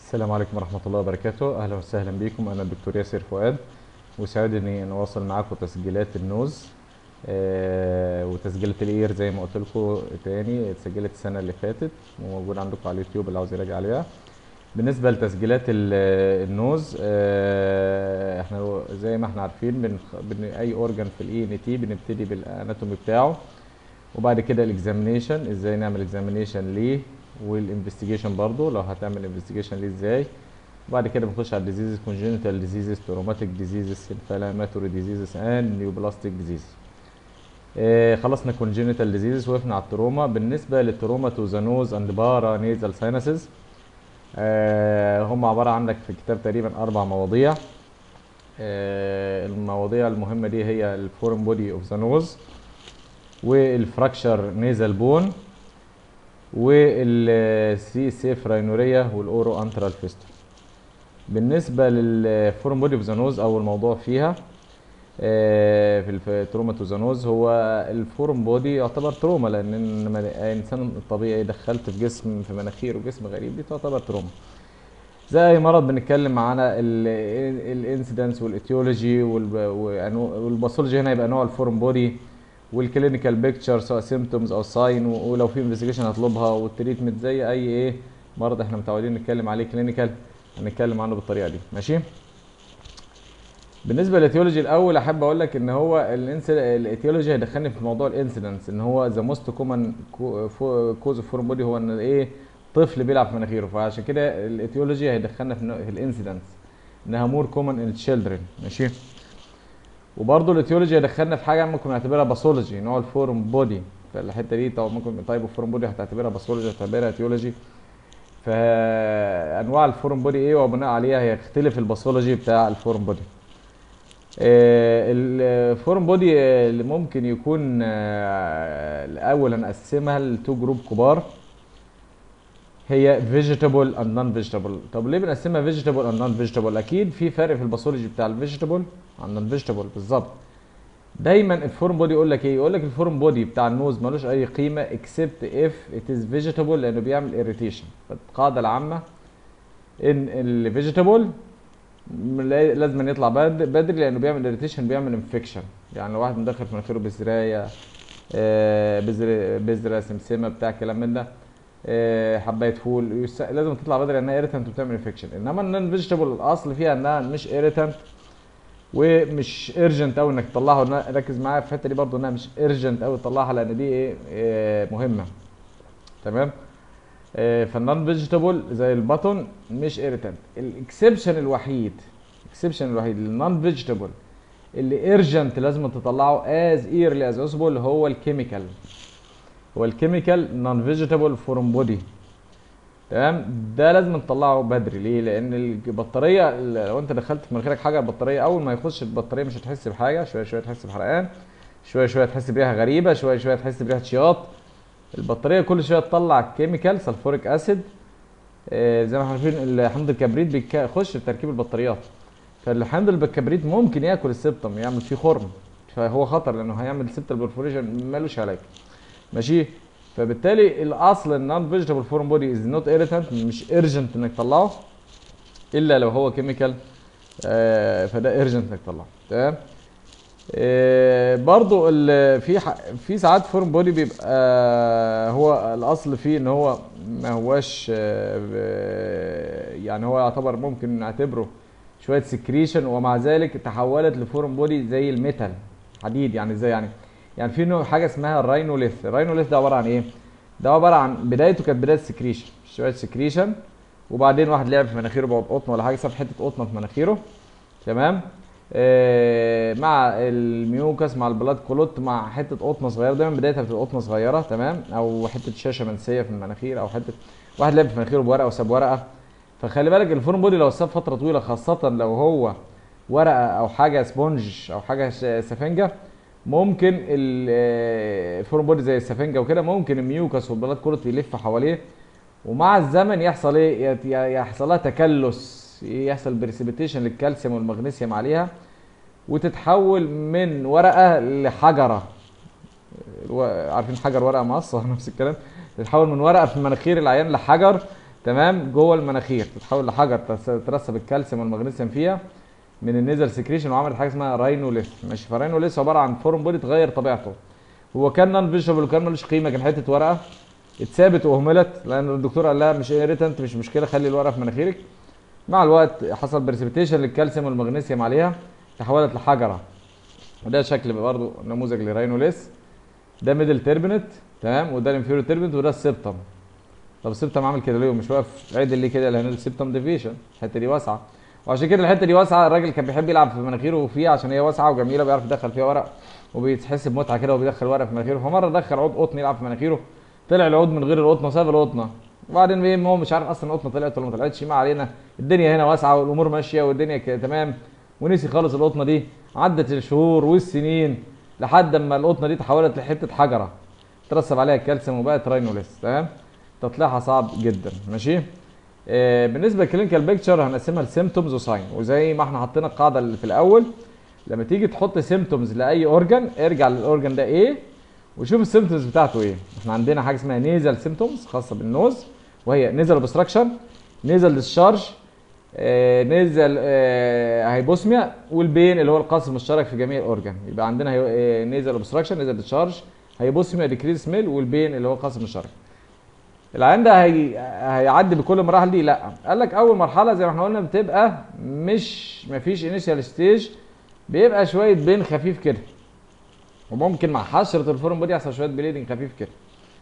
السلام عليكم ورحمة الله وبركاته أهلا وسهلا بكم أنا الدكتور ياسر فؤاد وسعدني أن أواصل معاكم تسجيلات النوز آه وتسجيلات الإير زي ما قلت لكم تاني اتسجلت السنة اللي فاتت وموجودة عندكم على اليوتيوب اللي عاوز يراجع عليها بالنسبة لتسجيلات ال- النوز آه احنا زي ما احنا عارفين بن بن اي اورجان في الاي ان تي بنبتدي بالاناتومي بتاعه وبعد كده الاكزامينيشن ازاي نعمل اكزامينيشن ليه والانفستيجيشن برضو لو هتعمل انفستيجيشن ليه ازاي وبعد كده بنخش على الديزيزز كونجنتال ديزيزز تروماتيك ديزيزز انفلاماتوري ديزيزز اند نيوبلاستيك ديزيز آه خلصنا كونجنتال ديزيزز وقفنا على التروما بالنسبه للتروما تو ذا نوز اند بارا نيزال ساينسز آه هم عباره عندك في الكتاب تقريبا اربع مواضيع آه المواضيع المهمه دي هي الفورم بودي اوف ذا نوز والفراكشر نيزال بون والسي سيف راينوريا والاورو انترال فيستول بالنسبه للفورم بودي اوف ذا نوز او الموضوع فيها آه، في التروما تو ذا نوز هو الفورم بودي يعتبر تروما لان لما الانسان الطبيعي دخلت في جسم في مناخير وجسم غريب دي تعتبر تروما زي اي مرض بنتكلم عن الانسيدنس والاتيولوجي والباثولوجي هنا يبقى نوع الفورم بودي والكلينيكال بيكتشر سواء سيمتومز او ساين ولو في انفستيجيشن هطلبها والتريتمنت زي اي ايه مرض احنا متعودين نتكلم عليه كلينيكال هنتكلم عنه بالطريقه دي ماشي بالنسبه للاتيولوجي الاول احب اقول لك ان هو الاتيولوجي هيدخلني في موضوع الانسيدنس ان هو ذا موست كومن كوز اوف فورم بودي هو ان ايه طفل بيلعب في مناخيره فعشان كده الاتيولوجي هيدخلنا في, في الانسيدنس انها مور كومن ان تشيلدرن ماشي وبرضه الاتيولوجي هيدخلنا في حاجه ممكن نعتبرها باثولوجي نوع الفورم بودي فالحته دي طبعا ممكن طيب الفورم بودي هتعتبرها باثولوجي هتعتبرها اتيولوجي فانواع الفورم بودي ايه وبناء عليها هيختلف الباثولوجي بتاع الفورم بودي الفورم بودي اللي ممكن يكون آه، الاول هنقسمها لتو جروب كبار هي فيجيتابل اند نون فيجيتابل طب ليه بنقسمها فيجيتابل اند نون فيجيتابل اكيد في فرق في الباثولوجي بتاع الفيجيتابل عن النون فيجيتابل بالظبط دايما الفورم بودي يقول لك ايه يقول لك الفورم بودي بتاع النوز ملوش اي قيمه اكسبت اف ات از فيجيتابل لانه بيعمل اريتيشن فالقاعده العامه ان الفيجيتابل لازم يطلع بد- بدري لانه بيعمل اريتيشن بيعمل انفكشن يعني لو واحد مدخل في مناخيره بزرايه آه، بذر بذره سمسمه بتاع كلام من ده آه، حبايه فول يس- لازم تطلع بدري لانها ايريتنت وبتعمل انفكشن انما النون فيجيتابل الاصل فيها انها مش ايريتنت ومش ايرجنت قوي انك تطلعها وإنها- ركز معايا في الحته دي برضو انها مش ايرجنت قوي تطلعها لان دي ايه آه، مهمه تمام آه، فالنون فيجيتابل زي البطن مش ايريتنت الاكسبشن الوحيد الاكسبشن الوحيد للنون فيجيتابل اللي ايرجنت لازم تطلعه از ايرلي از اسبل هو الكيميكال هو الكيميكال نون فيجيتابل فورم بودي تمام ده لازم تطلعه بدري ليه لان البطاريه لو انت دخلت في مناخيرك حاجه البطاريه اول ما يخش البطاريه مش هتحس بحاجه شويه شويه تحس بحرقان شويه شويه تحس بريحه غريبه شويه شويه تحس بريحه شياط البطاريه كل شويه تطلع كيميكال سلفوريك اسيد آه، زي ما احنا عارفين حمض الكبريت بيخش في تركيب البطاريات فالحمض الكبريت ممكن ياكل السبتم يعمل فيه خرم فهو خطر لانه هيعمل سبتال برفوريشن مالوش علاج ماشي فبالتالي الاصل النون فيجيتابل فورم بودي از نوت ايريتنت مش ايرجنت انك تطلعه الا لو هو كيميكال آه فده ايرجنت انك تطلعه تمام آه برضو ال- في ح- في ساعات فورم بودي بيبقى آه هو الاصل فيه ان هو ما هواش آه ب- يعني هو يعتبر ممكن نعتبره شويه سكريشن ومع ذلك تحولت لفورم بودي زي الميتال حديد يعني ازاي يعني يعني في نوع حاجه اسمها الراينوليث الراينوليث ده عباره عن ايه ده عباره عن بدايته كانت بدايه سكريشن شويه سكريشن وبعدين واحد لعب في مناخيره بعد قطن ولا حاجه ساب حته قطنه في مناخيره تمام آه مع الميوكس مع البلاد كلوت مع حته قطنه صغيره دايما بدايتها بتبقى قطنه صغيره تمام او حته شاشه منسيه في المناخير او حته واحد لعب في مناخيره بورقه وساب ورقه فخلي بالك الفورم بودي لو ساب فتره طويله خاصه لو هو ورقه او حاجه سبونج او حاجه ش- سفنجه ممكن ال- آه، الفورم بودي زي السفنجه وكده ممكن الميوكس والبلاد كلوت يلف حواليه ومع الزمن يحصل ايه يت- يحصل لها تكلس يحصل بريسيبيتيشن للكالسيوم والمغنيسيوم عليها وتتحول من ورقه لحجره الو- عارفين حجر ورقه مقص نفس الكلام تتحول من ورقه في مناخير العيان لحجر تمام جوه المناخير تتحول لحجر تس- ترسب الكالسيوم والمغنيسيوم فيها من النيزل سكريشن وعملت حاجه اسمها راينوليث ماشي فراينوليث عباره عن فورم بودي اتغير طبيعته هو كان نون فيجيبل وكان ملوش قيمه كان حته ورقه اتثابت واهملت لان الدكتور قال لها مش ايريتنت مش مشكله خلي الورقه في مناخيرك مع الوقت حصل بريسبيتيشن للكالسيوم والمغنيسيوم عليها تحولت لحجره وده شكل برضه نموذج لراينوليث ده ميدل تيربنت تمام وده الانفيريور تيربنت وده السبتم طب السبتم عامل كده ليه مش واقف عدل ليه كده لان السبتم ديفيشن الحته دي واسعه وعشان كده الحته دي واسعه الراجل كان بيحب يلعب في مناخيره فيها عشان هي واسعه وجميله بيعرف يدخل فيها ورق وبيتحس بمتعه كده وبيدخل ورق في مناخيره فمره دخل عود قطن يلعب في مناخيره طلع العود من غير القطنه وساب القطنه وبعدين ايه هو مش عارف اصلا القطنه طلعت ولا ما طلعتش ما علينا الدنيا هنا واسعه والامور ماشيه والدنيا ك- تمام ونسي خالص القطنه دي عدت الشهور والسنين لحد اما القطنه دي تحولت لحته حجره ترسب عليها الكالسيوم وبقت راينوليس تمام تطليعها صعب جدا ماشي آه بالنسبه للكلينيكال بيكتشر هنقسمها لسيمتومز وساين وزي ما احنا حطينا القاعده اللي في الاول لما تيجي تحط سيمتومز لاي اورجان ارجع للاورجان ده ايه وشوف السيمتومز بتاعته ايه احنا عندنا حاجه اسمها نيزل سيمتومز خاصه بالنوز وهي نيزل اوبستراكشن نيزل ديسشارج آه نيزل آه هايبوسميا والبين اللي هو القاسم المشترك في جميع الاورجان يبقى عندنا هي- آه نيزل اوبستراكشن نيزل ديسشارج هايبوسميا ديكريز سميل والبين اللي هو القاسم المشترك العيان ده هي... هيعدي بكل المراحل دي لا قال لك اول مرحله زي ما احنا قلنا بتبقى مش مفيش انيشال ستيج بيبقى شويه بين خفيف كده وممكن مع حشره الفورم بودي يحصل شويه بليدنج خفيف كده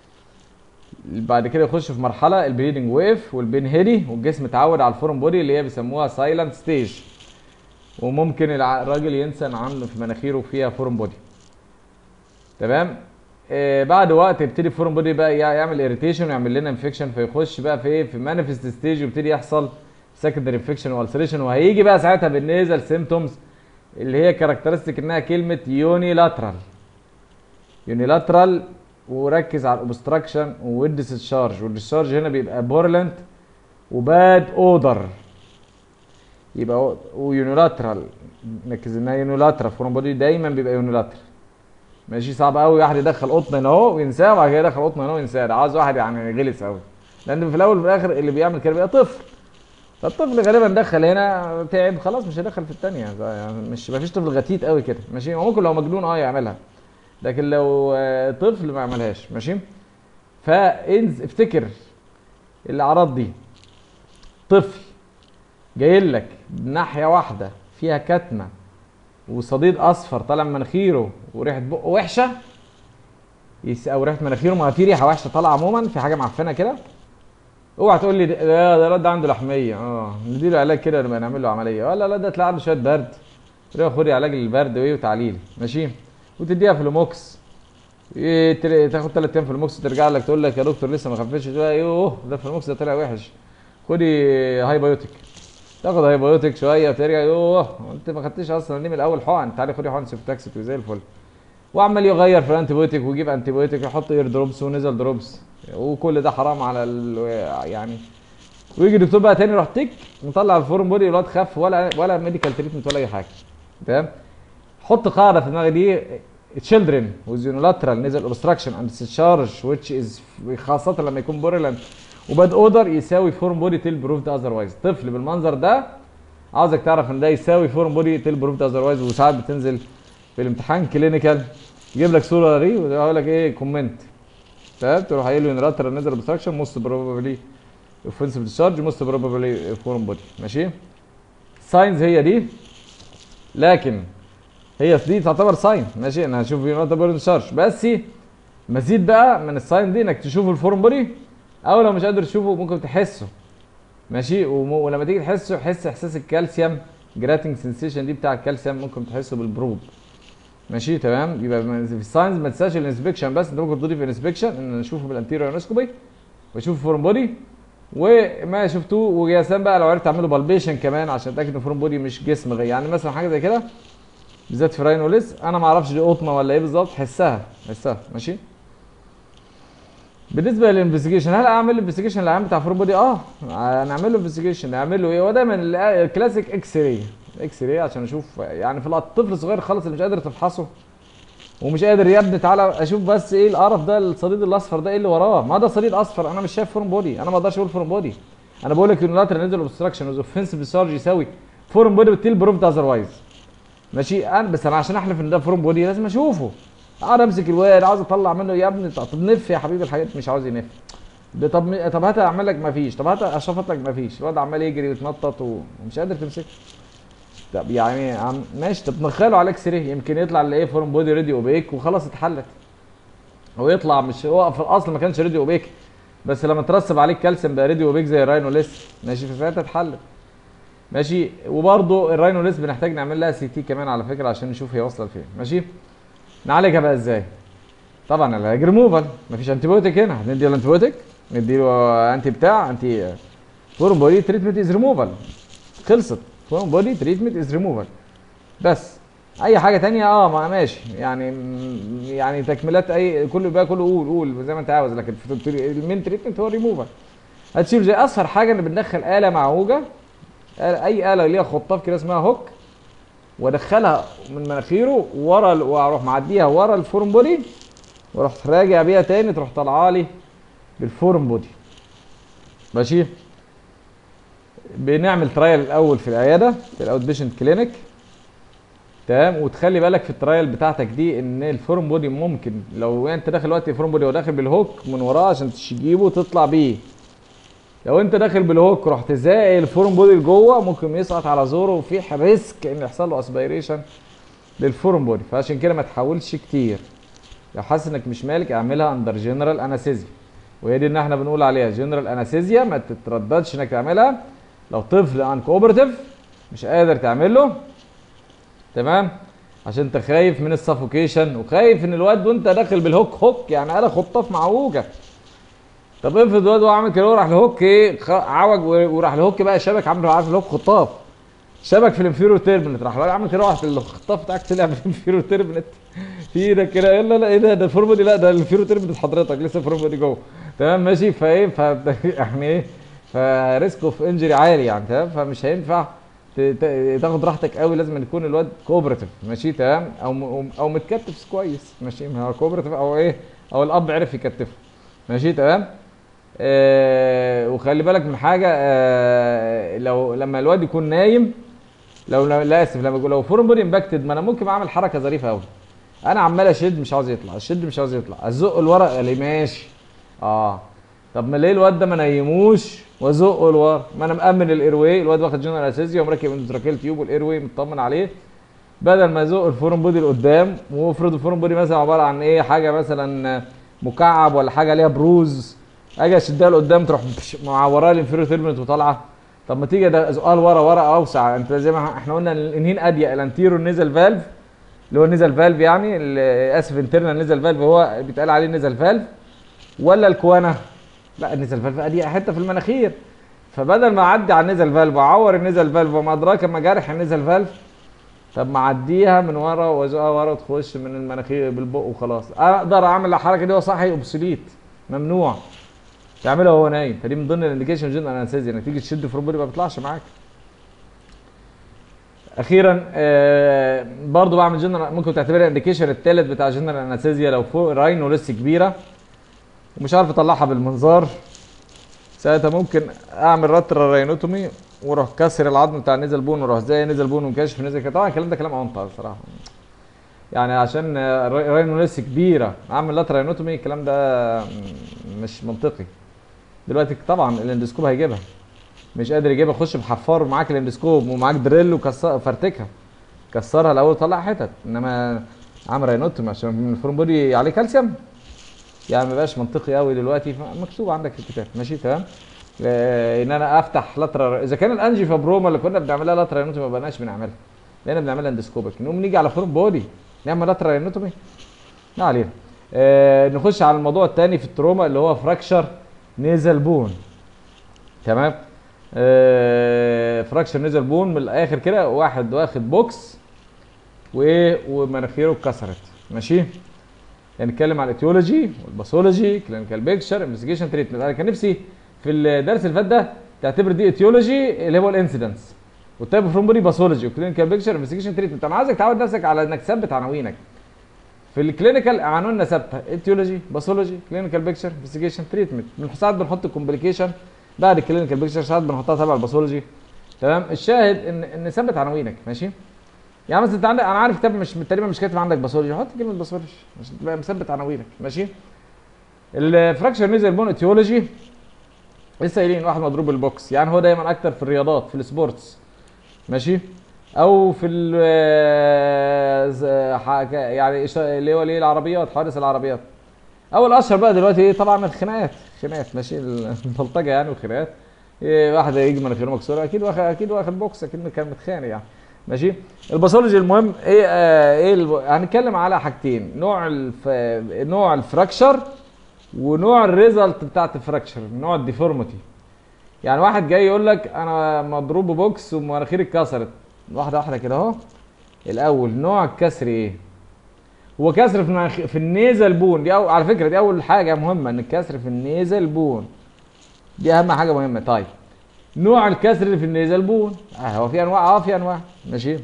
بعد كده يخش في مرحله البليدنج ويف والبين هيدي والجسم اتعود على الفورم بودي اللي هي بيسموها سايلنت ستيج وممكن الع- الراجل ينسى ان عنده في مناخيره فيها فورم بودي تمام آه بعد وقت يبتدي الفورم بودي بقى يع- يعمل اريتيشن ويعمل لنا انفكشن فيخش بقى في ايه في مانيفست ستيج ويبتدي يحصل سكندري انفكشن والسريشن وهيجي بقى ساعتها بالنيزل سيمتومز اللي هي كاركترستيك انها كلمه يونيلاترال يونيلاترال وركز على الاوبستراكشن والديسشارج والديسشارج هنا بيبقى بورلنت وباد اودر يبقى ويونيلاترال نركز انها يونيلاترال فورم بودي دايما بيبقى يونيلاترال ماشي صعب قوي واحد يدخل قطن هنا اهو وينساه وبعد كده يدخل قطن هنا وينساه ده عاوز واحد يعني غلس قوي لان في الاول وفي الاخر اللي بيعمل كده بيبقى طفل فالطفل غالبا دخل هنا تعب خلاص مش هيدخل في الثانيه يعني مش مفيش طفل غتيت قوي كده ماشي هو ممكن لو مجنون اه يعملها لكن لو آه، طفل ما يعملهاش ماشي فانز افتكر الاعراض دي طفل جاي لك بناحيه واحده فيها كتمه وصديد اصفر طالع من مناخيره وريحه بقه وحشه يس او ريحه مناخيره ما في ريحه وحشه طالعه عموما في حاجه معفنه كده اوعى تقول لي ده ده ده الواد ده عنده لحميه اه نديله علاج كده نبقى نعمل له عمليه ولا لا ده تلاقي عنده شويه برد روح خدي علاج للبرد وايه وتعليل ماشي وتديها فلوموكس إيه تل- تاخد ثلاث ايام فلوموكس وترجع لك تقول لك يا دكتور لسه ما خفتش تقول لها يوه ده الفلوموكس ده طلع وحش خدي هايبيوتيك تاخد هايبيوتيك شويه وترجع يوه انت ما خدتش اصلا ليه من الاول حقن تعالي خدي حقن سيفتاكسيت وزي الفل وعمال يغير في الانتيبيوتيك ويجيب انتيبيوتيك يحط اير دروبس ونزل دروبس وكل ده حرام على ال... يعني ويجي الدكتور بقى تاني يروح تك مطلع الفورم بودي الواد خف ولا ولا ميديكال تريتمنت ولا اي حاجه تمام حط قاعده في دماغك دي children with unilateral nasal obstruction and discharge which is خاصة لما يكون بوريلانت وباد اودر يساوي فورم بودي تيل بروفد اذروايز طفل بالمنظر ده عاوزك تعرف ان ده يساوي فورم بودي تيل بروفد اذروايز وساعات بتنزل في الامتحان كلينيكال يجيب لك صوره ليه ويقول لك ايه كومنت تمام تروح قايل له يونيلاترال نزل اوبستراكشن موست بروبابلي اوفنسيف ديسشارج موست بروبابلي فورم بودي ماشي ساينز هي دي لكن هي دي تعتبر ساين ماشي انا هشوف يونيلاترال ديسشارج بس مزيد بقى من الساين دي انك تشوف الفورم بودي او لو مش قادر تشوفه ممكن تحسه ماشي وم- ولما تيجي تحسه حس احساس الكالسيوم جراتنج سنسيشن دي بتاع الكالسيوم ممكن تحسه بالبروب ماشي تمام يبقى في الساينز ما تنساش الانسبكشن بس انت ممكن تضيف انسبكشن ان نشوفه بالانتيريور انسكوبي واشوف الفورم بودي وما شفتوه ويا سلام بقى لو عرفت اعمله بالبيشن كمان عشان اتاكد ان الفورم بودي مش جسم غير يعني مثلا حاجه زي كده بالذات في راينوليس انا ما اعرفش دي قطمه ولا ايه بالظبط حسها حسها ماشي بالنسبه للانفستيجيشن هل اعمل انفستيجيشن للعيان بتاع فورم بودي اه نعمل له انفستيجيشن نعمل له ايه هو دايما ال- الكلاسيك اكس راي اكس راي عشان اشوف يعني في الطفل الصغير خالص اللي مش قادر تفحصه ومش قادر يا ابني تعالى اشوف بس ايه القرف ده الصديد الاصفر ده ايه اللي وراه ما ده صديد اصفر انا مش شايف فورم بودي انا ما اقدرش اقول فورم بودي انا بقول لك يونيلاترال نيزل اوبستراكشن وذ اوفنسيف ديسشارج يساوي فورم بودي بالتيل بروفد اذروايز ماشي انا بس انا عشان احلف ان ده فورم بودي لازم اشوفه اقعد امسك الواد عاوز اطلع منه يا ابني طب نف يا حبيبي الحاجات مش عاوز ينف ده طب طب هات اعمل لك مفيش طب هات اشفط لك مفيش الواد عمال يجري ويتنطط ومش قادر تمسكه طب يعني عم ماشي طب نخاله على اكس راي يمكن يطلع اللي ايه فورم بودي ريدي اوبيك وخلاص اتحلت هو يطلع مش هو في الاصل ما كانش ريدي اوبيك بس لما ترسب عليه الكالسيوم بقى ريدي اوبيك زي الراينو ليس ماشي فساعتها اتحلت ماشي وبرده الراينو ليس بنحتاج نعمل لها سي تي كمان على فكره عشان نشوف هي واصله لفين ماشي نعالجها بقى ازاي طبعا العلاج ريموفال مفيش انتي بايوتيك هنا هندي له انتي بايوتيك ندي له انتي بتاع انتي فورم بودي تريتمنت از ريموفال خلصت فورم بودي تريتمنت از ريموفال بس اي حاجه تانية اه ما ماشي يعني يعني تكميلات اي كله بقى كله قول قول زي ما انت عاوز لكن المين تريتمنت هو ريموفال هتشيل زي اشهر حاجه ان بندخل اله معوجه آلة اي اله ليها خطاف كده اسمها هوك وادخلها من مناخيره ورا واروح معديها ورا الفورم بودي واروح راجع بيها تاني تروح طالعه لي بالفورم بودي ماشي بنعمل ترايل الاول في العياده في الاوت بيشنت كلينيك تمام وتخلي بالك في الترايل بتاعتك دي ان الفورم بودي ممكن لو انت داخل وقت الفورم بودي وداخل بالهوك من وراه عشان تجيبه وتطلع بيه لو انت داخل بالهوك رحت زائق الفورم بودي لجوه ممكن يسقط على زوره وفي ريسك ان يحصل له اسبيريشن للفورم بودي فعشان كده ما تحاولش كتير لو حاسس انك مش مالك اعملها اندر جنرال انستيزيا وهي دي ان احنا بنقول عليها جنرال انستيزيا ما تترددش انك تعملها لو طفل ان كوبرتيف مش قادر تعمله تمام عشان انت خايف من السفوكيشن وخايف ان الواد وانت داخل بالهوك هوك يعني انا خطاف معوجه طب افرض الواد هو عامل كده وراح لهوك ايه عوج وراح لهوك بقى شبك عامل عارف الهوك خطاف شبك في الانفيرو تيربنت راح الواد عامل كده راح الخطاف بتاعك طلع في الانفيرو تيربنت في ايدك كده يلا لا ايه ده ده الفورمه دي لا ده الانفيرو تيربنت حضرتك لسه الفورمه دي جوه تمام ماشي فايه ف يعني ايه فريسك اوف انجري عالي يعني تمام فمش هينفع تاخد راحتك قوي لازم يكون الواد كوبرتيف ماشي تمام او او متكتف كويس ماشي ما هو كوبرتيف او ايه او الاب عرف يكتفه ماشي تمام آه وخلي بالك من حاجه آه لو لما الواد يكون نايم لو لا اسف لما لو فورم بودي امباكتد ما انا ممكن اعمل حركه ظريفه قوي انا عمال اشد مش عاوز يطلع اشد مش عاوز يطلع ازق الورق اللي ماشي اه طب ما ليه الواد ده ما نيموش وازقه لورا ما انا مامن الايروي الواد واخد جنرال اسيزيا ومركب اندوتراكيل تيوب والايروي مطمن عليه بدل ما يزق الفورم بودي لقدام وافرض الفورم بودي مثلا عباره عن ايه حاجه مثلا مكعب ولا حاجه ليها بروز اجي اشدها لقدام تروح معوراه الانفيرو تيرمنت وطالعه طب ما تيجي ده ازقها لورا ورا اوسع انت زي ما احنا قلنا الانهين اضيق الانتيرو نزل فالف اللي هو نزل فالف يعني اسف انترنال نزل فالف هو بيتقال عليه نزل فالف ولا الكوانا لا النزل فالف اضيق حته في المناخير فبدل ما اعدي على النزل فالف واعور النزل فالف وما ادراك مجارح النزل فالف طب ما اعديها من ورا وازقها ورا وتخش من المناخير بالبق وخلاص اقدر اعمل الحركه دي وصحي اوبسوليت ممنوع تعملها وهو نايم فدي من ضمن الانديكيشن جنرال انستيزيا انك تيجي تشد في ربنا ما بيطلعش معاك اخيرا آه برضو بعمل جنرال ممكن تعتبرها الانديكيشن الثالث بتاع جنرال انستيزيا لو فوق راينو لسه كبيره ومش عارف اطلعها بالمنظار ساعتها ممكن اعمل رتر راينوتومي واروح كسر العظم بتاع نزل بون واروح زي نزل بون وكاشف نزل كده طبعا الكلام ده كلام اونطه بصراحه يعني عشان راينو لسه كبيره اعمل لاتر راينوتومي الكلام ده مش منطقي دلوقتي طبعا الاندسكوب هيجيبها مش قادر يجيبها خش بحفار معاك الاندسكوب ومعاك دريل وفرتكها كسرها الاول طلع حتت انما عامل راينوتومي عشان الفورم بودي عليه كالسيوم يعني ما بقاش منطقي قوي دلوقتي مكتوب عندك في الكتاب ماشي تمام آه ان انا افتح لاترا اذا كان الانجي فابروما اللي كنا بنعملها لاترا راينوتومي ما بقناش بنعملها لقينا بنعملها اندسكوبك نقوم نيجي على فورم بودي نعمل لاترا راينوتومي ما علينا آه نخش على الموضوع الثاني في التروما اللي هو فراكشر نيزل بون تمام آه فراكشر نيزل بون من الاخر كده واحد واخد بوكس وايه ومناخيره اتكسرت ماشي يعني نتكلم على الايتيولوجي والباثولوجي كلينيكال بيكتشر انفستيجيشن تريتمنت انا كان نفسي في الدرس اللي فات ده تعتبر دي ايتيولوجي اللي هو الانسيدنس والتايب اوف رومبري باثولوجي وكلينيكال بيكتشر انفستيجيشن تريتمنت انا عايزك تعود نفسك على انك تثبت عناوينك في الكلينيكال عناويننا ثابته ايتيولوجي باثولوجي كلينيكال بيكتشر انفستيجيشن تريتمنت من ساعات بنحط الكومبليكيشن بعد الكلينيكال بيكتشر ساعات بنحطها تبع الباثولوجي تمام الشاهد ان ان ثبت عناوينك ماشي يعني مثلا انت عندك انا عارف كتاب مش تقريبا مش كاتب عندك باثولوجي حط كلمه باثولوجي مش تبقى مثبت عناوينك ماشي الفراكشر نيزل بون اتيولوجي لسه قايلين واحد مضروب بالبوكس يعني هو دايما اكتر في الرياضات في السبورتس ماشي او في ال يعني اللي هو الايه العربيات حوادث العربيات او الاشهر بقى دلوقتي ايه طبعا الخناقات خناقات ماشي البلطجه يعني والخناقات إيه واحد يجي مناخيره مكسوره اكيد واخد اكيد واخد بوكس اكيد كان متخانق يعني ماشي الباثولوجي المهم ايه آه ايه الب... هنتكلم على حاجتين نوع الف... نوع الفراكشر ونوع الريزلت بتاعت الفراكشر نوع الديفورميتي يعني واحد جاي يقول لك انا مضروب ببوكس ومناخيري اتكسرت واحده واحده كده اهو الاول نوع الكسر ايه هو كسر في المناخ... في النيزل بون دي أو... على فكره دي اول حاجه مهمه ان الكسر في النيزل بون دي اهم حاجه مهمه طيب نوع الكسر اللي في النيزل بون اه هو في انواع اه في انواع ماشي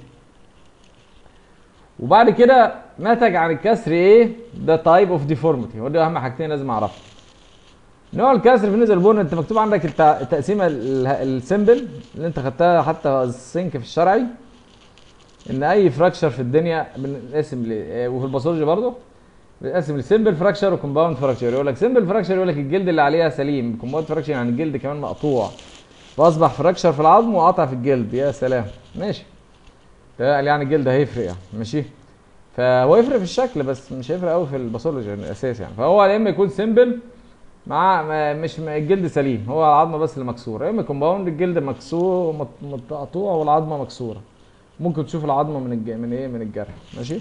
وبعد كده نتج عن الكسر ايه ده تايب اوف ديفورميتي هو ده اهم حاجتين لازم اعرفها نوع الكسر في النيزل بون انت مكتوب عندك التقسيمه السيمبل اللي انت خدتها حتى السنك في الشرعي ان اي فراكشر في الدنيا بنقسم وفي الباثولوجي برضه بنقسم لسمبل فراكشر وكومباوند فراكشر يقول لك سمبل فراكشر يقول لك الجلد اللي عليها سليم كومباوند فراكشر يعني الجلد كمان مقطوع فاصبح فراكشر في العظم وقطع في الجلد يا سلام ماشي ده يعني الجلد هيفرق يعني ماشي فهو يفرق في الشكل بس مش هيفرق قوي في الباثولوجي الاساس يعني فهو يا اما يكون سمبل مع مش الجلد سليم هو العظمه بس اللي مكسوره يا اما كومباوند الجلد مكسور مقطوع والعظمه مكسوره ممكن تشوف العظمه من الج... من ايه من الجرح ماشي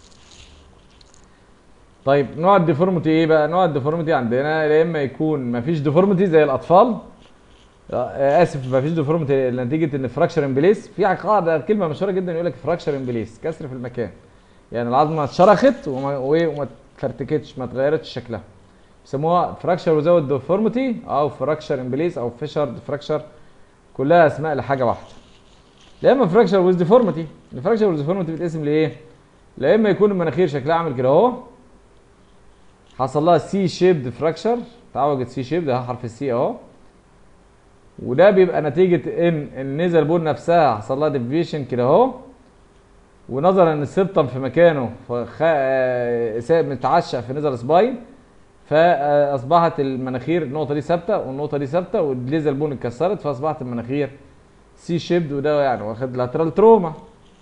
طيب نوع الديفورميتي ايه بقى نوع الديفورميتي عندنا يا اما يكون مفيش ديفورميتي زي الاطفال اسف مفيش ديفورميتي نتيجه ان فراكشر امبليس في قاعده كلمه مشهوره جدا يقول لك فراكشر امبليس كسر في المكان يعني العظمه اتشرخت وما وما اتفرتكتش ما اتغيرتش شكلها يسموها فراكشر وزود ديفورميتي او فراكشر امبليس او فيشر فراكشر كلها اسماء لحاجه واحده لا اما فراكشر ويز ديفورميتي الفراكشر ويز ديفورميتي بتقسم لايه لا اما يكون المناخير شكلها عامل كده اهو حصل لها سي شيبد فراكشر تعوجت سي شيبد ده حرف السي اهو وده بيبقى نتيجه ان النيزل بون نفسها حصل لها ديفيشن كده اهو ونظرا ان السبتم في مكانه فخ... متعشق في نزل سباين فاصبحت المناخير النقطه دي ثابته والنقطه دي ثابته والنيزل بون اتكسرت فاصبحت المناخير سي شيبد وده يعني واخد لاترال تروما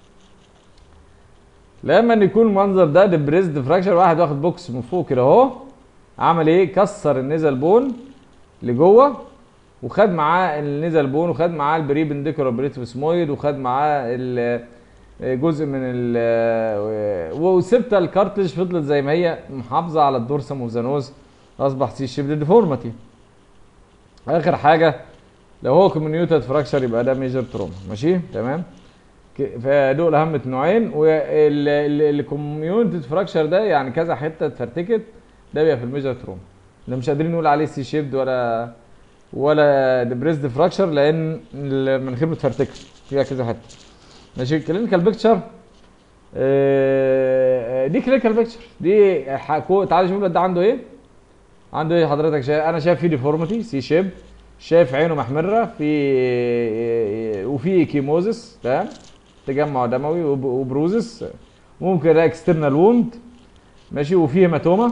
لما ان يكون المنظر ده ديبريزد فراكشر واحد واخد بوكس من فوق كده اهو عمل ايه كسر النيزل بون لجوه وخد معاه النيزل بون وخد معاه البري بنديكولار بريتف سمويد وخد معاه جزء من ال وسبت الكارتلج فضلت زي ما هي محافظه على الدورسم وزانوز اصبح سي شيبد ديفورماتي اخر حاجه لو هو كوميونيوتد فراكشر يبقى ده ميجر تروما ماشي تمام فدول اهم نوعين والكوميونيتد فراكشر ده يعني كذا حته اتفرتكت ده بيبقى في الميجر تروما ده مش قادرين نقول عليه سي شيبد ولا ولا ديبريسد فراكشر لان المناخير متفرتكه فيها كذا حته ماشي كلينيكال بيكتشر دي كلينيكال بيكتشر دي تعالى شوف ده عنده ايه عنده ايه حضرتك شايف انا شايف فيه ديفورميتي سي شيب شايف عينه محمره في وفي كيموزس تمام تجمع دموي وبروزس ممكن ده اكسترنال ووند ماشي وفيه هيماتوما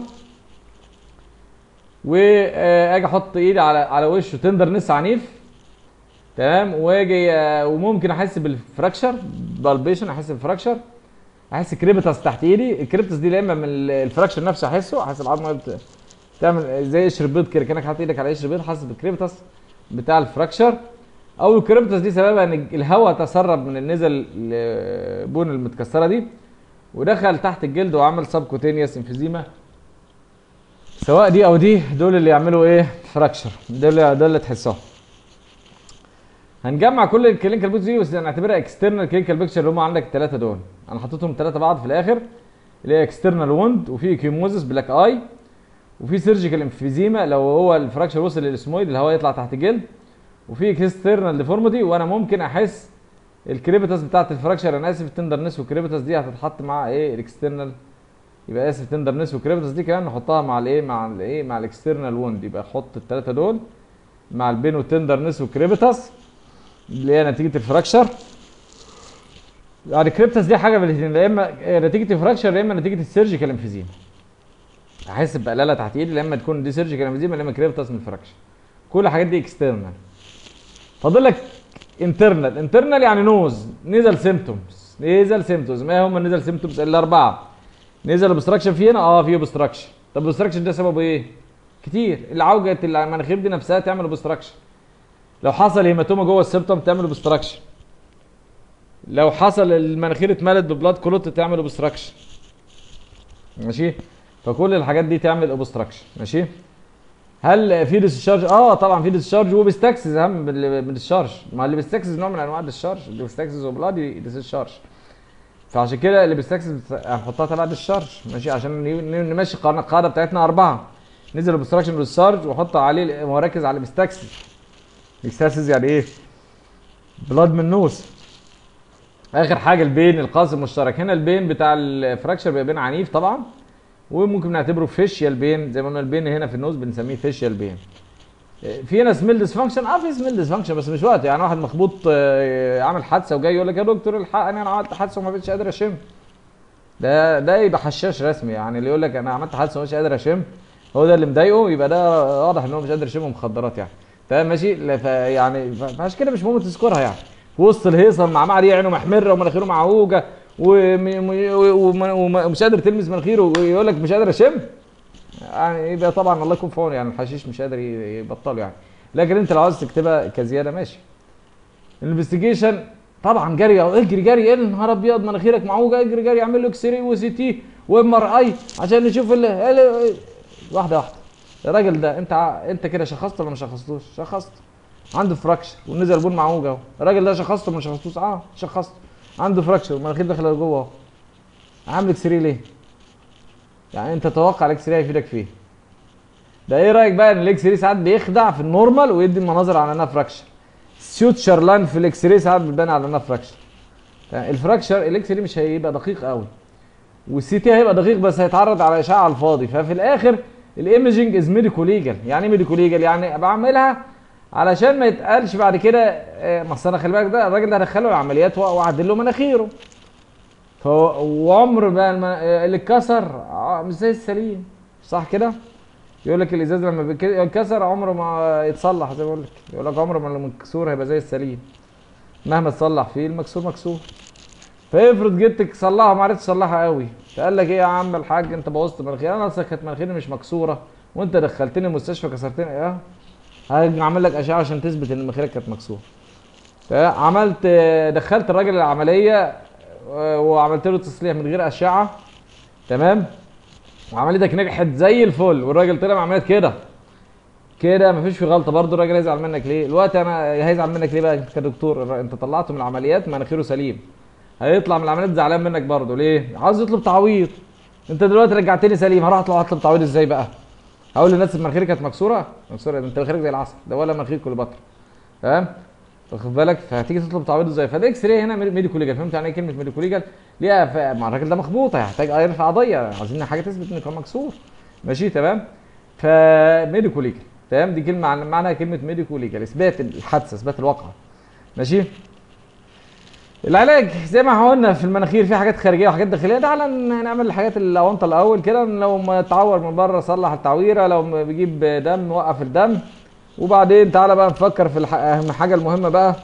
واجي احط ايدي على على وشه تندرنس عنيف تمام واجي وممكن احس بالفراكشر بالبيشن احس بالفراكشر احس كريبتاس تحت ايدي الكريبتاس دي لا اما من الفراكشر نفسه احسه احس العظمه بتعمل زي قشر بيض كده كانك حاطط ايدك على قشر بيض حاسس بالكريبتاس بتاع الفراكشر او الكريبتاس دي سببها ان الهواء تسرب من النزل البون المتكسره دي ودخل تحت الجلد وعمل سبكوتينيوس انفيزيما سواء دي او دي دول اللي يعملوا ايه فراكشر دول دول اللي تحسهم هنجمع كل الكلينيكال بيكتشر دي بس نعتبرها اكسترنال كلينيكال بيكتشر اللي هم عندك الثلاثه دول انا حطيتهم ثلاثه بعض في الاخر اللي هي اكسترنال ووند وفي كيموزس بلاك اي وفي سيرجيكال انفيزيما لو هو الفراكشر وصل للاسمويد الهواء يطلع تحت الجلد وفي اكسترنال ديفورميتي وانا ممكن احس الكريبتاس بتاعت الفراكشر انا اسف التندرنس والكريبتاس دي هتتحط مع ايه الاكسترنال يبقى اسف تندرنس والكريبتاس دي كمان نحطها مع الايه مع الايه مع الاكسترنال ووند يبقى احط الثلاثه دول مع البين والتندرنس والكريبتاس اللي هي نتيجه الفراكشر يعني الكريبتاس دي حاجه من الاثنين يا اما نتيجه الفراكشر يا اما نتيجه السيرجيكال انفيزيما احس بقلاله تحت ايدي يا اما تكون دي سيرجيكال انفيزيما يا اما كريبتاس من الفراكشر كل الحاجات دي اكسترنال فاضل لك انترنال انترنال يعني نوز نيزل سيمتومز نيزل سيمتومز ما هم النيزل سيمتومز الاربعه نيزل اوبستراكشن في هنا اه في اوبستراكشن طب الاوبستراكشن ده سببه ايه كتير العوجه المناخير دي نفسها تعمل اوبستراكشن لو حصل هيماتوما جوه السبتم تعمل اوبستراكشن لو حصل المناخير اتملت ببلاد كلوت تعمل اوبستراكشن ماشي فكل الحاجات دي تعمل اوبستراكشن ماشي هل في ديسشارج اه طبعا في ديسشارج وبيستكسز اهم من ال- من الديسشارج ما اللي بيستكسز نوع من انواع الديسشارج اللي بيستكسز وبلادي ديسشارج فعشان كده اللي بيستكسز هنحطها تبع الديسشارج ماشي عشان ن- ن- نمشي القاعده القاعدة بتاعتنا اربعه نزل اوبستراكشن ديسشارج وحط عليه مركز على بيستكسز بيستكسز يعني ايه بلاد من نوز اخر حاجه البين القاسم المشترك هنا البين بتاع الفراكشر بيبقى بين عنيف طبعا وممكن نعتبره فيشيال بين زي ما قلنا البين هنا في النوز بنسميه فيشيال بين في هنا سميل ديسفانكشن اه في سميل ديسفانكشن بس مش وقت يعني واحد مخبوط آه، عامل حادثه وجاي يقول لك يا دكتور الحقني انا عملت حادثه وما بقتش قادر اشم ده ده يبقى حشاش رسمي يعني اللي يقول لك انا عملت حادثه ومش قادر اشم هو ده اللي مضايقه يبقى ده واضح ان هو مش قادر يشم مخدرات يعني تمام ماشي لا، ف- يعني ف- فعشان كده مش مهم تذكرها يعني في وسط الهيصه المعمعه دي عينه محمره ومناخيره معوجه وم- وم- وم- ومش قادر تلمس مناخيره ويقول لك مش قادر اشم يعني يبقى طبعا الله يكون في عونه يعني الحشيش مش قادر ي- يبطله يعني لكن انت لو عاوز تكتبها كزياده ماشي الانفستيجيشن طبعا جري اجري جري ايه النهار ابيض مناخيرك معوجه اجري جري اعمل له اكس راي وسي تي وام ار اي عشان نشوف ال ال- واحده واحده الراجل ده انت ع- انت كده شخصت ولا ما شخصتوش؟ شخصت عنده فراكشر ونزل بون معوج اهو الراجل ده شخصته ولا ما شخصتوش؟ اه شخصت عنده فراكشر والمناخير داخله لجوه اهو عامل اكس راي ليه؟ يعني انت تتوقع الاكس راي هيفيدك فيه ده ايه رايك بقى ان الاكس راي ساعات بيخدع في النورمال ويدي المناظر على انها فراكشر سيوتشر لاين في الاكس راي ساعات بتبان على انها فراكشر الفراكشر الاكس راي مش هيبقى دقيق قوي والسي تي هيبقى دقيق بس هيتعرض على اشعه على الفاضي ففي الاخر الايمجنج از ميديكو ليجل يعني ايه ميديكو ليجل يعني بعملها علشان ما يتقالش بعد كده آه، ما أصل انا خلي بالك ده الراجل ده هدخله العمليات واعدل له مناخيره ف وعمر بقى الم... آه، اللي اتكسر آه، مش زي السليم صح كده يقول لك الازاز لما بيك- ينكسر عمره ما يتصلح زي ما بقول لك يقول لك عمره ما المكسور هيبقى زي السليم مهما تصلح فيه المكسور مكسور فافرض جيت تصلحها ما عرفتش تصلحها قوي فقال لك ايه يا عم الحاج انت بوظت مناخيري انا اصلا كانت مناخيري مش مكسوره وانت دخلتني المستشفى كسرتني اه هاجي اعمل لك اشعه عشان تثبت ان مناخيرك كانت مكسوره فعملت دخلت الراجل العمليه آه، وعملت له تصليح من غير اشعه تمام وعمليتك نجحت زي الفل والراجل طلع عمليات كده كده مفيش في غلطه برضه الراجل هيزعل منك ليه؟ الوقت انا هيزعل منك ليه بقى انت كدكتور الر- انت طلعته من العمليات مناخيره سليم هيطلع من العمليات زعلان منك برضه ليه؟ عاوز يطلب تعويض انت دلوقتي رجعتني سليم هروح اطلع اطلب تعويض ازاي بقى؟ هقول للناس مناخيري كانت مكسوره؟ مكسوره ده انت مناخيرك زي العسل ده ولا مناخير كليوباترا تمام؟ واخد بالك فهتيجي تطلب تعويض ازاي؟ فالاكس راي هنا ميديكو ليجال فهمت يعني ايه كلمه ميديكو ليجال؟ ليها ف- مع الراجل ده مخبوط هيحتاج يرفع قضيه عايزين حاجه تثبت انه كان مكسور ماشي تمام؟ فميديكو ليجال تمام دي كلمه عن معناها كلمه ميديكو ليجال اثبات الحادثه اثبات الواقعه ماشي العلاج زي ما قلنا في المناخير في حاجات خارجيه وحاجات داخليه تعالى ن- نعمل الحاجات الاونطه الاول كده لو ما تعور من بره صلح التعويره لو ما بيجيب دم وقف الدم وبعدين تعالى بقى نفكر في الح... اهم حاجه المهمه بقى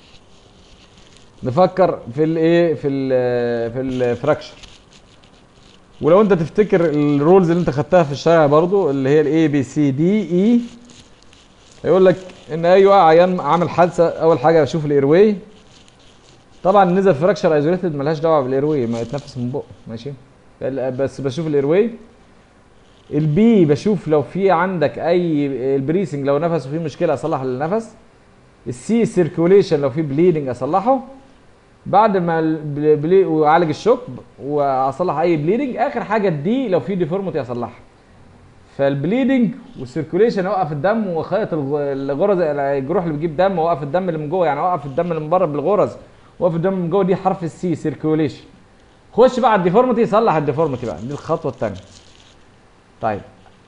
نفكر في الايه في ال في الفراكشر ولو انت تفتكر الرولز اللي انت خدتها في الشارع برضو اللي هي الاي بي سي دي اي هيقول لك ان ايوه عيان عامل حادثه اول حاجه بشوف الايرواي طبعا نزل فراكشر ايزوليتد ملهاش دعوه بالايرواي ما يتنفس من بقه ماشي بس بشوف الايرواي البي بشوف لو في عندك اي البريسنج لو نفسه فيه مشكله اصلح النفس السي سيركوليشن لو في بليدنج اصلحه بعد ما البلي بلي- واعالج الشوك واصلح اي بليدنج اخر حاجه الدي لو في ديفورمتي اصلحها فالبليدنج والسيركوليشن اوقف الدم وخيط الغ- الغرز الجروح اللي بتجيب دم واوقف الدم اللي من جوه يعني اوقف الدم اللي من بره بالغرز واقف الدم من جوه دي حرف السي سيركوليشن خش بقى على الديفورمتي صلح الديفورمتي بقى دي الخطوه الثانيه طيب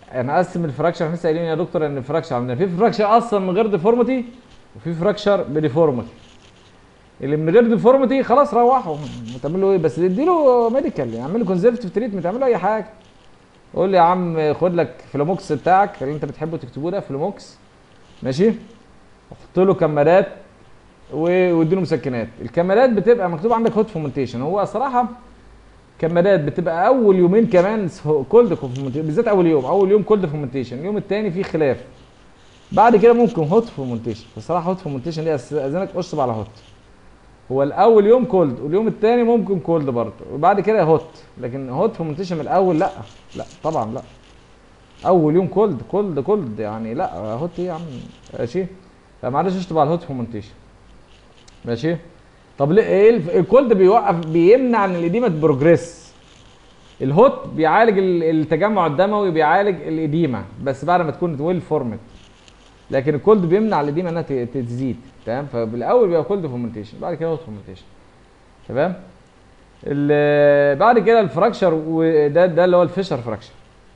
انا اقسم الفراكشر احنا لسه قايلين يا دكتور ان الفراكشر عندنا في فراكشر اصلا من غير ديفورميتي وفي فراكشر بديفورميتي اللي من غير ديفورميتي خلاص روحوا تعملوا ايه بس اديله ميديكال يعني اعملوا كونزرفتيف تريتمنت اعملوا اي حاجه قول لي يا عم خد لك فلوموكس بتاعك اللي انت بتحبه تكتبوه ده فلوموكس ماشي وحط له كمادات و- واديله مسكنات الكمادات بتبقى مكتوب عندك هوت فومنتيشن هو صراحه كمادات بتبقى اول يومين كمان كولد فومنتيشن بالذات اول يوم اول يوم كولد فومنتيشن اليوم الثاني فيه خلاف بعد كده ممكن هوت فومنتيشن بصراحه هوت فومنتيشن دي اذنك اشطب على هوت هو الاول يوم كولد واليوم الثاني ممكن كولد برضه وبعد كده هوت لكن هوت فومنتيشن من الاول لا لا طبعا لا اول يوم كولد كولد كولد يعني لا هوت ايه يا عم ماشي فمعلش اشطب على الهوت فومنتيشن ماشي طب ليه ايه الف- الكولد بيوقف بيمنع ان الاديمه تبروجريس الهوت بيعالج ال- التجمع الدموي بيعالج الاديمه بس بعد ما تكون ويل فورمد لكن الكولد بيمنع الاديمه انها ت- تزيد تمام فبالاول بيبقى كولد فومنتيشن بعد كده هوت فومنتيشن تمام ال- بعد كده الفراكشر وده ده اللي هو الفيشر فراكشر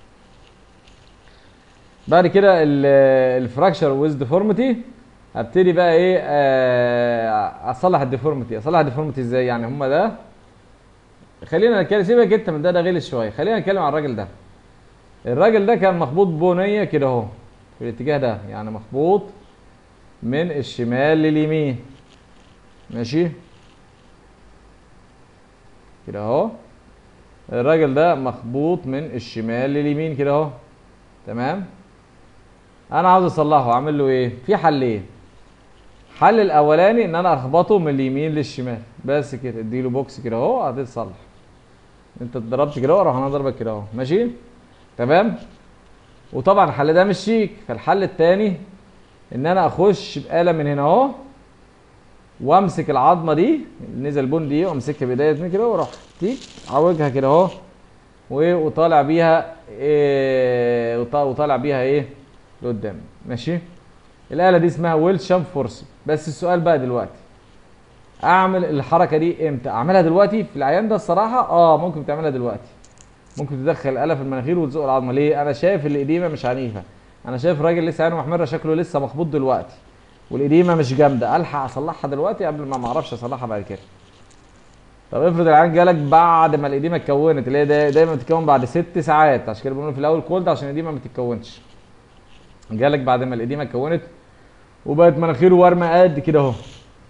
بعد كده ال- الفراكشر ويز ديفورميتي هبتدي بقى ايه آه، اصلح الديفورميتي اصلح الديفورميتي ازاي يعني هما ده خلينا نتكلم سيبك انت من ده ده غلس شويه خلينا نتكلم عن الراجل ده الراجل ده كان مخبوط بنيه كده اهو في الاتجاه ده يعني مخبوط من الشمال لليمين ماشي كده اهو الراجل ده مخبوط من الشمال لليمين كده اهو تمام انا عاوز اصلحه اعمل له ايه في حلين الحل الاولاني ان انا اخبطه من اليمين للشمال بس كده اديله بوكس كده اهو هتتصلح انت اتضربت كده اهو اروح انا اضربك كده اهو ماشي تمام وطبعا الحل ده مش شيك فالحل التاني ان انا اخش بآلة من هنا اهو وامسك العظمه دي نزل بون دي وامسكها بايديا كده واروح تيك عوجها كده اهو و- وطالع بيها إيه وط- وطالع بيها ايه لقدام ماشي الآلة دي اسمها ويلشام فورس بس السؤال بقى دلوقتي اعمل الحركه دي امتى اعملها دلوقتي في العيان ده الصراحه اه ممكن تعملها دلوقتي ممكن تدخل الآلة في المناخير وتزق العظمه ليه انا شايف الاديمه مش عنيفه انا شايف راجل لسه عينه محمره شكله لسه مخبوط دلوقتي والاديمه مش جامده الحق اصلحها دلوقتي قبل ما ما اعرفش اصلحها بعد كده طب افرض العيان جالك بعد ما الاديمه اتكونت اللي هي دا- دايما بتتكون بعد ست ساعات عشان كده بنقول في الاول كولد عشان الاديمه ما تتكونش جالك بعد ما الاديمه اتكونت وبقت مناخيره ورمه قد كده اهو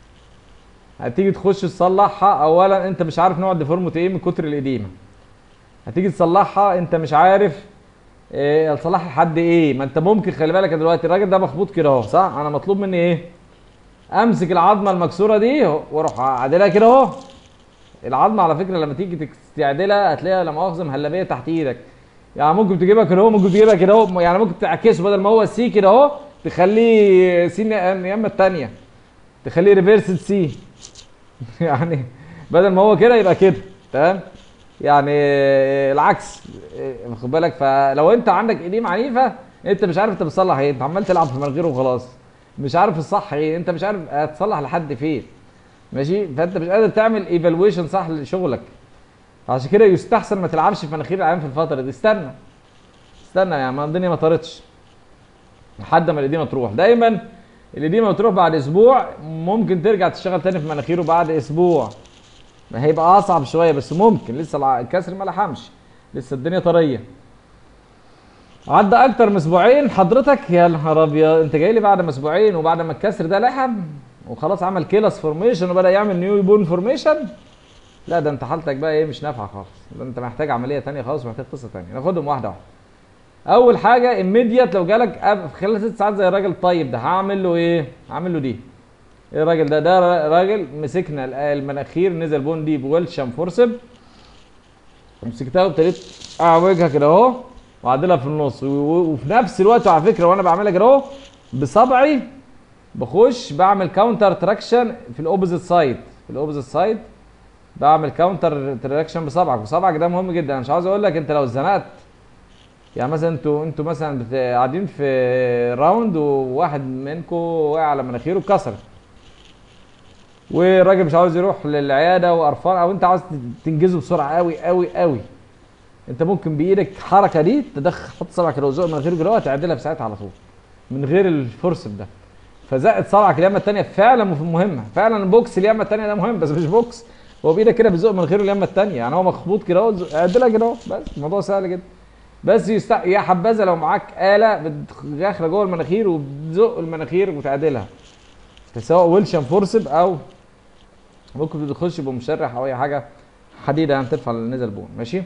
هتيجي تخش تصلحها اولا انت مش عارف نوع الديفورموتي ايه من كتر الاديمه هتيجي تصلحها انت مش عارف ايه تصلحها لحد ايه ما انت ممكن خلي بالك دلوقتي الراجل ده مخبوط كده اهو صح انا مطلوب مني ايه امسك العظمه المكسوره دي واروح اعدلها كده اهو العظمه على فكره لما تيجي تك- تعدلها هتلاقيها لا مؤاخذه مهلبيه تحت ايدك يعني ممكن تجيبها كده اهو ممكن تجيبها كده اهو يعني ممكن تعكسه بدل ما هو سي كده اهو تخليه سي اليمه الثانيه تخليه ريفيرس سي يعني بدل ما هو كده يبقى كده تمام يعني العكس واخد بالك فلو انت عندك ايديم عنيفه انت مش عارف انت بتصلح ايه انت عمال تلعب في مناخيره وخلاص مش عارف الصح ايه انت مش عارف هتصلح لحد فين ماشي فانت مش قادر تعمل ايفالويشن صح لشغلك عشان كده يستحسن ما تلعبش في مناخير العيان في الفتره دي استنى استنى يعني ما الدنيا ما طارتش لحد ما الاديمه تروح دايما الاديمه بتروح بعد اسبوع ممكن ترجع تشتغل تاني في مناخيره بعد اسبوع ما هيبقى اصعب شويه بس ممكن لسه الع- الكسر ما لحمش لسه الدنيا طريه عدى اكتر من اسبوعين حضرتك يا نهار ابيض انت جاي لي بعد ما اسبوعين وبعد ما الكسر ده لحم وخلاص عمل كيلس فورميشن وبدا يعمل نيو بون فورميشن لا ده انت حالتك بقى ايه مش نافعه خالص ده انت محتاج عمليه تانية خالص محتاج قصه تانية ناخدهم واحده واحده اول حاجه immediate لو جالك قبل- في خلال ست ساعات زي الراجل الطيب ده هعمل له ايه هعمل له دي ايه الراجل ده ده را- راجل مسكنا ال- المناخير نزل بون دي بويلشام فورسب مسكتها وابتديت اعوجها كده اهو واعدلها في النص و- و- وفي نفس الوقت على فكره وانا بعملها كده اهو بصبعي بخش بعمل كاونتر تراكشن في الاوبوزيت سايد في الاوبوزيت سايد بعمل كاونتر تراكشن بصبعك وصبعك ده مهم جدا انا مش عاوز اقول لك انت لو اتزنقت يعني مثلا انتوا انتوا مثلا بت- قاعدين في راوند وواحد منكم وقع على مناخيره اتكسرت والراجل مش عاوز يروح للعياده وقرفان او انت عاوز تنجزه بسرعه قوي قوي قوي انت ممكن بايدك الحركه دي تدخل تحط صبعك كده وزق مناخيره كده تعدلها في ساعتها على طول من غير الفورسب ده فزقت صبعك اليمه الثانيه فعلا مهمه فعلا بوكس اليمه الثانيه ده مهم بس مش بوكس هو بايدك كده بيزق من غير اليمه الثانيه يعني هو مخبوط كده اهو اعدلها كده اهو بس الموضوع سهل جدا بس يست... يا حبذا لو معاك آلة داخله جوه المناخير وبتزق المناخير وتعدلها سواء ويلشن فورسب او ممكن تخش بمشرح او اي حاجه حديده يعني ترفع النزل بون ماشي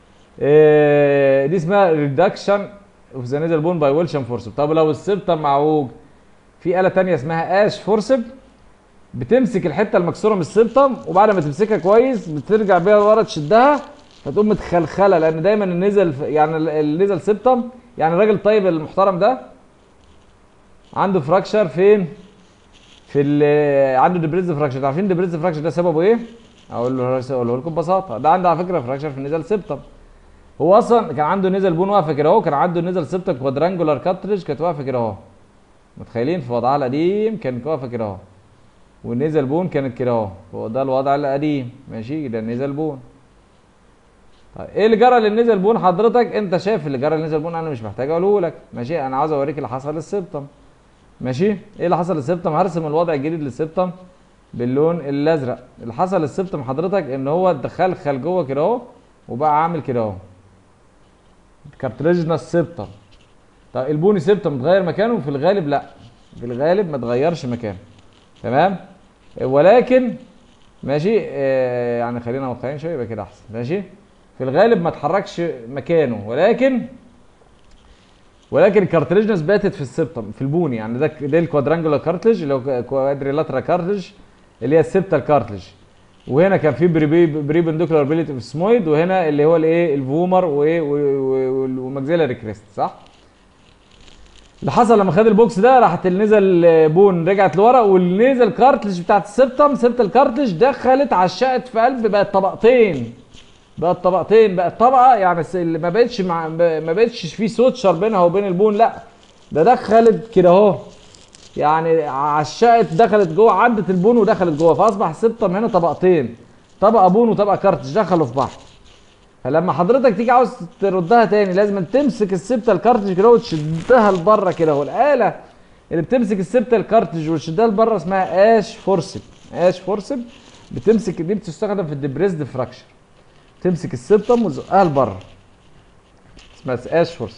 إيه دي اسمها ريدكشن اوف ذا نزل بون باي ويلشن فورسب طب لو السبتم معوج في آلة تانية اسمها اش فورسب بتمسك الحته المكسوره من السبتم وبعد ما تمسكها كويس بترجع بيها لورا تشدها فتقوم متخلخله لان دايما النزل يعني النزل سبتم يعني الراجل الطيب المحترم ده عنده فراكشر فين؟ في عنده ديبريز فراكشر عارفين ديبريز فراكشر ده سببه ايه؟ اقول له اقول لكم ببساطه ده عنده على فكره فراكشر في النزل سبتم هو اصلا كان عنده نزل بون واقفه كده اهو كان عنده نزل سبتم كوادرانجولار كاتريج كانت واقفه كده اهو متخيلين في وضعها القديم كانت واقفه كده اهو والنزل بون كانت كده اهو هو ده الوضع القديم ماشي ده النزل بون طيب ايه اللي جرى للنزل بون حضرتك انت شايف اللي جرى للنزل بون انا مش محتاج اقوله لك ماشي انا عاوز اوريك اللي حصل للسبتم ماشي ايه اللي حصل للسبتم هرسم الوضع الجديد للسبتم باللون الازرق اللي حصل للسبتم حضرتك ان هو دخل جوه كده اهو وبقى عامل كده اهو كارتريجنس سبتم طيب البوني سبتم اتغير مكانه في الغالب لا في الغالب ما اتغيرش مكانه تمام ولكن ماشي آه يعني خلينا واقعيين شويه يبقى كده احسن ماشي في الغالب ما اتحركش مكانه ولكن ولكن الكارتريجنس باتت في السبتم في البوني يعني ده ده الكوادرانجولار كارتلج اللي هو كوادريلاترال كارتلج اللي هي السبتال كارتلج وهنا كان في بري بري بندوكولار بيليت اوف سمويد وهنا اللي هو الايه الفومر وماكسيلاري كريست صح؟ اللي حصل لما خد البوكس ده راحت النزل بون رجعت لورا والنزل كارتلج بتاعت السبتم سبتال كارتلج دخلت عشقت في قلب بقت طبقتين بقت طبقتين بقت طبقه يعني اللي ما بقتش مع ما بقتش في سوتشر بينها وبين البون لا ده دخلت كده اهو يعني عشقت دخلت جوه عدت البون ودخلت جوه فاصبح السبتم هنا طبقتين طبقه بون وطبقه كارتج دخلوا في بعض فلما حضرتك تيجي عاوز تردها تاني لازم تمسك السبتة الكارتج كده وتشدها لبره كده اهو الاله اللي بتمسك السبتة الكارتج وتشدها لبره اسمها اش فورسب اش فورسب بتمسك دي بتستخدم في الدبريسد فراكشر تمسك السبتم وتزقها لبره اسمها اش فورسب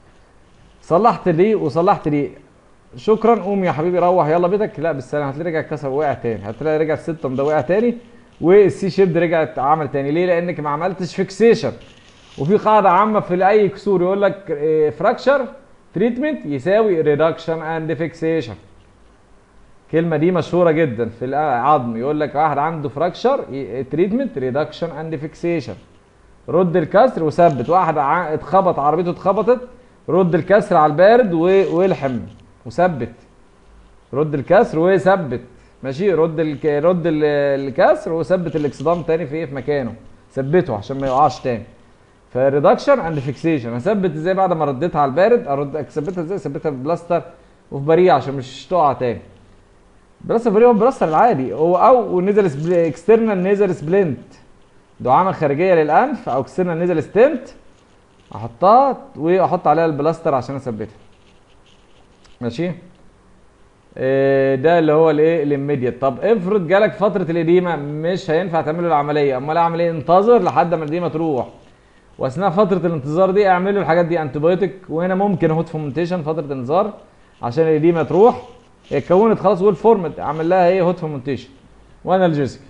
صلحت دي وصلحت دي شكرا قوم يا حبيبي روح يلا بيتك لا بالسلامه هتلاقي رجع اتكسر وقع تاني هتلاقي رجع السبتم ده وقع تاني والسي شيب رجعت عمل تاني ليه لانك ما عملتش فيكسيشن وفي قاعده عامه في اي كسور يقول لك فراكشر تريتمنت يساوي ريدكشن اند فيكسيشن الكلمه دي مشهوره جدا في العظم يقول لك واحد عنده فراكشر تريتمنت ريدكشن اند فيكسيشن رد الكسر وثبت واحد اتخبط عربيته اتخبطت رد الكسر على البارد والحم وثبت رد الكسر وثبت ماشي رد الك... رد الكسر وثبت الاكسدام تاني في ايه في مكانه ثبته عشان ما يقعش تاني فريدكشن اند فيكسيشن اثبت ازاي بعد ما رديتها على البارد ارد اثبتها ازاي اثبتها ببلاستر وفي بريء عشان مش تقع تاني بلاستر بريء هو البلاستر العادي هو او نزل سبل... اكسترنال نيزل سبلنت دعامه خارجيه للانف او اكسترنال نيزل ستنت احطها واحط عليها البلاستر عشان اثبتها ماشي ده اللي هو الايه الاميديت طب افرض جالك فتره الاديمه مش هينفع تعمل له العمليه امال اعمل ايه انتظر لحد ما الاديمه تروح واثناء فتره الانتظار دي اعمل له الحاجات دي انتيبيوتيك وهنا ممكن اهوت فومنتيشن فتره انذار عشان الاديمه تروح هي اتكونت خلاص ويل فورمد اعمل لها ايه هوت فومنتيشن وانالجيسك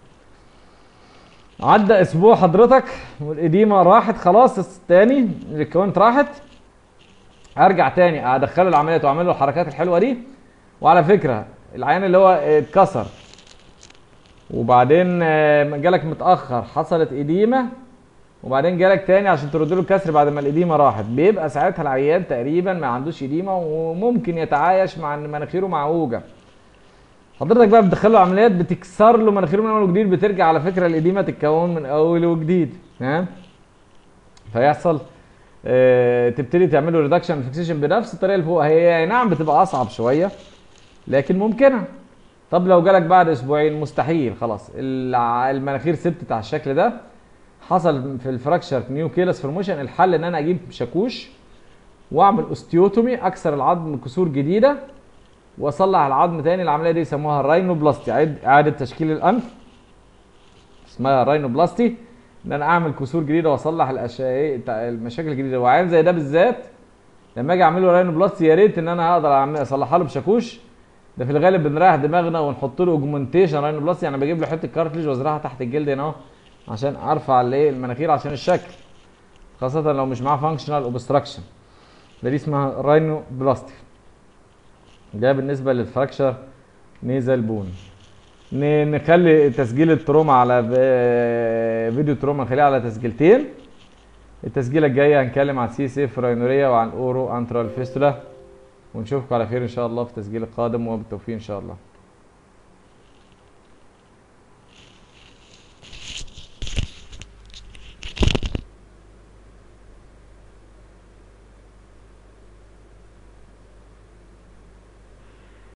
عدى اسبوع حضرتك والاديمه راحت خلاص تاني اللي اتكونت راحت ارجع تاني ادخله العمليات واعمل له الحركات الحلوه دي وعلى فكره العيان اللي هو اتكسر وبعدين جالك متاخر حصلت اديمه وبعدين جالك تاني عشان ترد له الكسر بعد ما الاديمه راحت بيبقى ساعتها العيان تقريبا ما عندوش اديمه وممكن يتعايش مع ان مناخيره معوجه حضرتك بقى بتدخل له عمليات بتكسر له مناخيره من اول وجديد بترجع على فكره الاديمه تتكون من اول وجديد تمام فيحصل اه تبتدي تعمل له ريدكشن فيكسيشن بنفس الطريقه اللي فوق هي نعم بتبقى اصعب شويه لكن ممكنه طب لو جالك بعد اسبوعين مستحيل خلاص المناخير ثبتت على الشكل ده حصل في الفراكشر نيو كيلس فورميشن الحل ان انا اجيب شاكوش واعمل اوستيوتومي اكسر العظم كسور جديده واصلح العظم تاني العمليه دي يسموها الراينوبلاستي عيد اعاده تشكيل الانف اسمها راينوبلاستي ان انا اعمل كسور جديده واصلح الاشياء المشاكل الجديده وعيان زي ده بالذات لما اجي اعمل له راينوبلاستي يا ريت ان انا اقدر أعمل- اصلحها له بشاكوش ده في الغالب بنريح دماغنا ونحط له اوجمنتيشن راينوبلاستي يعني بجيب له حته كارتليج وازرعها تحت الجلد هنا اهو عشان ارفع الايه المناخير عشان الشكل خاصه لو مش معاه فانكشنال اوبستراكشن ده دي اسمها راينوبلاستي ده بالنسبه للفراكشر نيزل بون ن- نخلي تسجيل التروما على ف- فيديو تروما نخليه على تسجيلتين التسجيله الجايه هنتكلم عن سي سيف راينوريا وعن اورو انترال فيستولا ونشوفكم على خير ان شاء الله في التسجيل القادم وبالتوفيق ان شاء الله